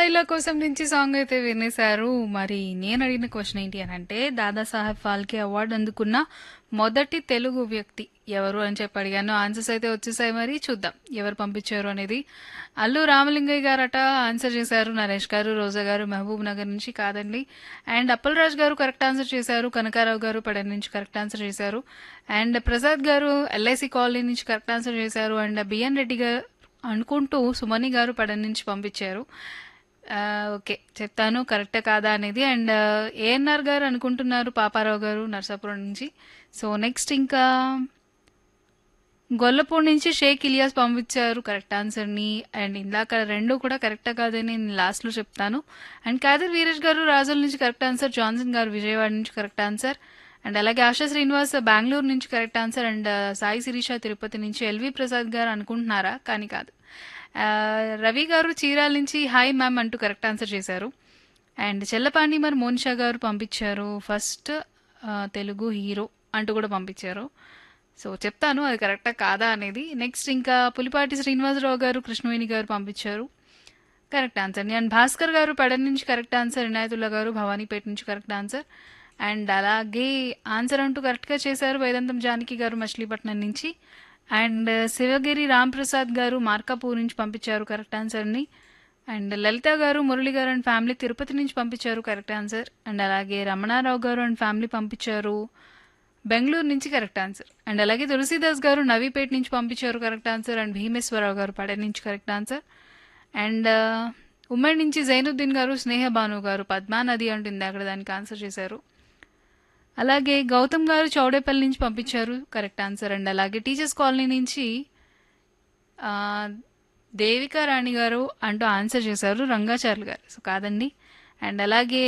dialogue కోసం నుంచి song అయితే వినేశారు మరి నేను అడిగిన క్వశ్చన్ ఏంటి అని అంటే దాదాసాహెబ్ ఫాల్కే అవార్డు అందుకున్న మొదటి తెలుగు వ్యక్తి ఎవరు అని చెప్పి అడిగాను ఆన్సర్స్ అయితే వచ్చేసాయి మరి చూద్దాం ఎవరు పంపించారు అనేది అల్లు రామలింగయ్య గారట ఆన్సర్ చేశారు నరేష్ గారు రోజా గారు మహబూబ్ నగర్ నుంచి కాదండి అండ్ అప్పలరాజు గారు కరెక్ట్ ఆన్సర్ చేశారు కనకారావు గారు పడన్ నుంచి కరెక్ట్ ఆన్సర్ చేశారు అండ్ ప్రసాద్ గారు ఎల్ఐసి కాలనీ నుంచి కరెక్ట్ ఆన్సర్ చేశారు అండ్ బిఎన్ రెడ్డి గారు అనుకుంటూ సుమని గారు పడన్ నుంచి పంపించారు ఆ, ఓకే చెప్తాను కరెక్టే కాదా అనేది అండ్ ఏఎన్ఆర్ గారు అనుకుంటున్నారు పాపారావు గారు నర్సాపురం నుంచి సో నెక్స్ట్ ఇంకా గొల్లపూడి నుంచి షేక్ ఇలియాస్ పంపించారు కరెక్ట్ ఆన్సర్ని అండ్ ఇందాక రెండు కూడా కరెక్టా కాదని నేను లాస్ట్లో చెప్తాను అండ్ కాదర్ వీరేష్ గారు రాజుల నుంచి కరెక్ట్ ఆన్సర్ జాన్సన్ గారు విజయవాడ నుంచి కరెక్ట్ ఆన్సర్ అండ్ అలాగే ఆశా శ్రీనివాస్ బెంగళూరు నుంచి correct answer and Sai Sirisha Tirupati నుంచి ఎల్వి ప్రసాద్ గారు అనుకుంటున్నారా కానీ కాదు ఆ, రవి గారు చీరాల నుంచి హాయ్ మ్యామ్ అంటూ కరెక్ట్ ఆన్సర్ చేశారు అండ్ చెల్లపాండి మరి మోనిషా గారు పంపించారు ఫస్ట్ ఆ, తెలుగు హీరో అంటూ కూడా పంపించారు సో చెప్తాను అది కరెక్టా కాదా అనేది నెక్స్ట్ ఇంకా పులిపాటి శ్రీనివాసరావు గారు కృష్ణవేణి గారు పంపించారు కరెక్ట్ ఆన్సర్ అండ్ భాస్కర్ గారు పడన్ నుంచి కరెక్ట్ ఆన్సర్ ఇనాయతుల్లా గారు భవానీపేట నుంచి కరెక్ట్ ఆన్సర్ అండ్ అలాగే ఆన్సర్ అంటూ కరెక్ట్గా చేశారు వేదాంతం జానకి గారు మచిలీపట్నం నుంచి అండ్ శివగిరి రాంప్రసాద్ గారు మార్కాపూర్ నుంచి పంపించారు కరెక్ట్ ఆన్సర్ని అండ్ లలిత గారు మురళి గారు అండ్ ఫ్యామిలీ తిరుపతి నుంచి పంపించారు కరెక్ట్ ఆన్సర్ అండ్ అలాగే రమణారావు గారు అండ్ ఫ్యామిలీ పంపించారు బెంగళూరు నుంచి కరెక్ట్ ఆన్సర్ అండ్ అలాగే తులసీదాస్ గారు నవీపేట నుంచి పంపించారు కరెక్ట్ ఆన్సర్ అండ్ భీమేశ్వరరావు గారు పడే నుంచి కరెక్ట్ ఆన్సర్ అండ్ ఉమ్మడి నుంచి జైనుద్దీన్ గారు స్నేహ భాను గారు పద్మా నది అంటుంది అక్కడ దానికి ఆన్సర్ చేశారు అలాగే గౌతమ్ గారు చౌడేపల్లి నుంచి పంపించారు కరెక్ట్ ఆన్సర్ అండ్ అలాగే టీచర్స్ కాలనీ నుంచి ఆ, దేవికా రాణి గారు అంటూ ఆన్సర్ చేశారు రంగాచార్యులు గారు సో కాదండి అండ్ అలాగే